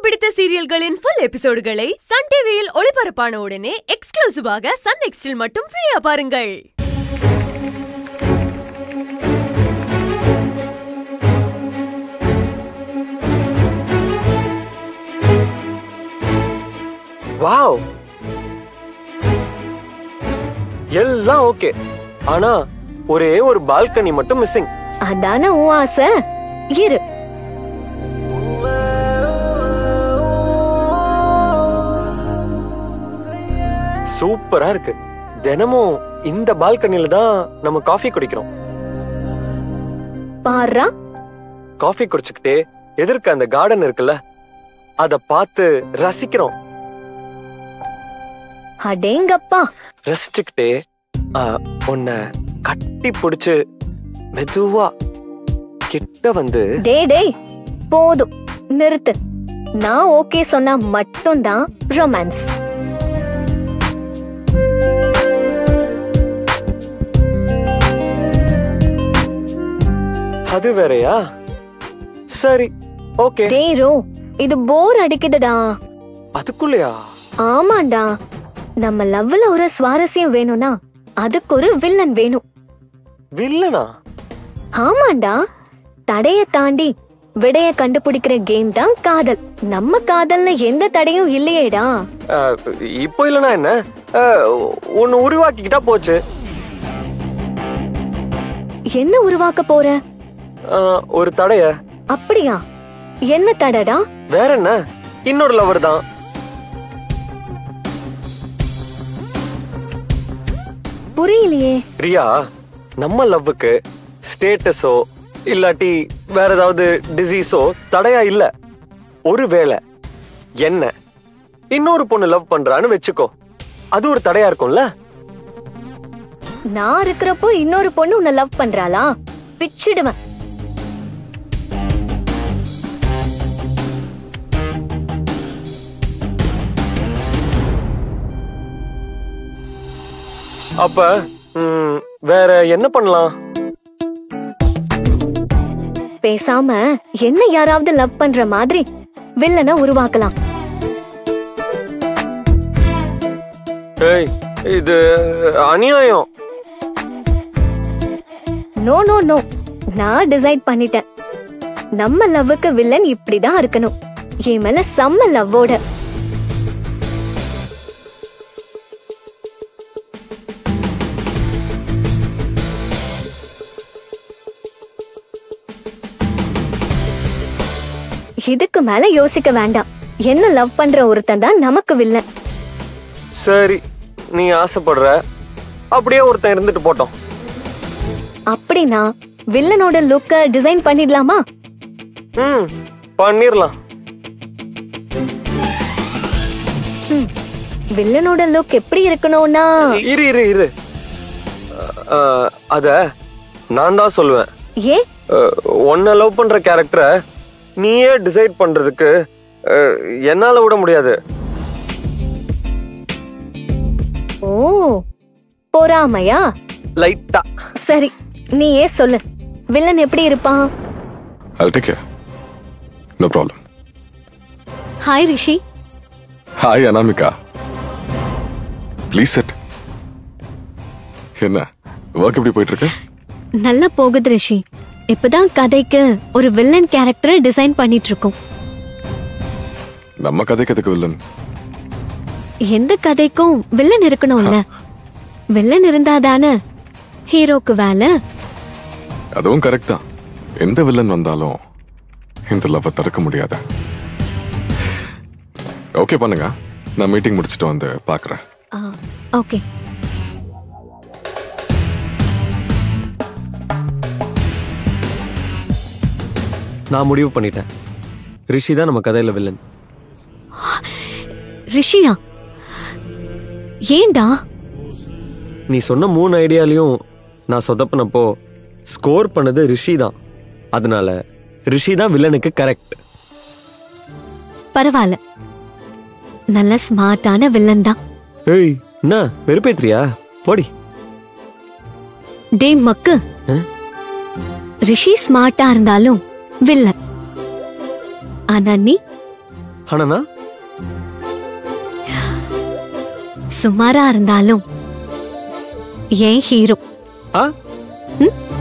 பிடித்த சீரியல்களின் full எபிசோடுகளை Sun டிவியில் ஒளிபரப்பான உடனே எக்ஸ்க்ளூசிவாக சன் நெக்ஸ்டில் மட்டும் ஃப்ரீயா பாருங்கள் வாவ் எல்லாம் ஓகே ஆனா ஒரே ஒரு பால்கனி மட்டும் மிஸ்ஸிங் அதான உன் ஆசை இரு சூப்பரா இருக்கு தினமும் இந்த பால்கனில தான் நம்ம காஃபி குடிக்கிறோம் பாருடா காஃபி குடிச்சுக்கிட்டே எதிர்க்க அந்த கார்டன் இருக்குல்ல அத பார்த்து ரசிக்கிறோம் அடேங்கப்பா ரசிச்சுக்கிட்டே ஆ, உன்னை கட்டி பிடிச்சு மெதுவா கிட்ட வந்து டேய் டேய் போதும் நிறுத்து நான் ஓகே சொன்னா மட்டும்தான் ரொமான்ஸ் அது வேறயா சரி ஓகே டேய் ரோ இது போர் அடிக்குதுடா அதுக்குள்ளயா ஆமாண்டா நம்ம லவ்ல ஒரு சுவாரஸ்யம் வேணும்னா அதுக்கு ஒரு வில்லன் வேணும் வில்லனா ஆமாண்டா தடைய தாண்டி விடைய கண்டுபிடிக்கிற கேம் தான் காதல் நம்ம காதல்ல எந்த தடையும் இல்லையேடா ஆ, இப்போ இல்லனா என்ன ஆ, ஒன்னு உருவாக்கிக்கிட்டா போச்சு என்ன உருவாக்க போற ஆ, ஒரு தடைய அப்படியா என்ன தடடா வேற என்ன இன்னொரு லவர் தான் புரியலையே ரியா நம்ம லவ்வுக்கு ஸ்டேட்டஸோ இல்லாட்டி வேற ஏதாவது டிசீஸோ தடையா இல்ல ஒருவேளை என்ன இன்னொரு பொண்ணு லவ் பண்றான்னு வெச்சுக்கோ அது ஒரு தடையா இருக்கும்ல நான் இருக்கிறப்போ இன்னொரு பொண்ணு உன்னை லவ் பண்றாளா பிச்சிடுவேன் அப்ப ம், வேற என்ன பண்ணலாம் பேசாம என்ன யாராவது லவ் பண்ற மாதிரி வில்லனை உருவாக்கலாம் ஏய் இது அநியாயம் நோ நோ நோ நான் டிசைட் பண்ணிட்டேன் நம்ம லவ்வுக்கு வில்லன் இப்படிதான் இருக்கணும் என் மேல செம்ம லவ்வோட இதுக்கு மேல யோசிக்க வேண்டாம் என்ன லவ் பண்ற ஒருத்தன் தான் நமக்கு வில்லன் சரி நீ ஆசைப்படுற அப்படியே ஒருத்தன் இருந்துட்டு போட்டோம் அப்படின்னா வில்லனோட லுக்க டிசைன் பண்ணிடலாமா ம் பண்ணிரலாம் ம், வில்லனோட லுக் எப்படி இருக்கணும்னா இரு இரு இரு அ, அத நான் தான் சொல்லுவேன் ஏன் உன்னை லவ் பண்ற கேரக்டரை நீயே டிசைட் பண்றதுக்கு அ, என்னால விட முடியாது ஓ பொறாமையா லைட்டா சரி நீயே சொல்லு வில்லன் எப்படி இருப்பான் I'll take care. No problem. Hi Rishi Hi, Anamika. Please sit. என்ன ஒர்க் எப்படி போயிட்டு இருக்கு நல்லா போகுது ரிஷி இப்பதான் கதைக்கு ஒரு வில்லன் கேரக்டரை டிசைன் பண்ணிட்டு இருக்கோம் நம்ம கதைக்கு எதுக்கு வில்லன் எந்த கதைக்கும் வில்லன் இருக்கணும்ல வில்லன் இருந்தாதானே ஹீரோக்கு வேலை அதுவும் கரெக்ட் தான் எந்த வில்லன் வந்தாலும் இந்த லவ்வை தடுக்க முடியாது ஓகே பண்ணுங்க நான் மீட்டிங் முடிச்சுட்டு வந்து பார்க்குறேன் ஓகே நான் முடிவு பண்ணிட்டேன் ரிஷி தான் நம்ம கதையில வில்லன் ரிஷியா ஏன்டா நீ சொன்ன மூணு ஐடியாலையும் நான் சொதப்பினப்போ ஸ்கோர் பண்ணது ரிஷி தான் அதனால ரிஷி தான் வில்லனுக்கு கரெக்ட் பரவாயில்ல நல்ல ஸ்மார்ட்டான வில்லன் தான் ஏய் என்ன வெறுப்பேத்திரியா போடி டே மக்கு ஆ? ரிஷி ஸ்மார்ட்டா இருந்தாலும் வில்லன் ஆனா நீ ஆனா நான் சுமாரா இருந்தாலும் ஏன் ஹீரோ ஆ ம்?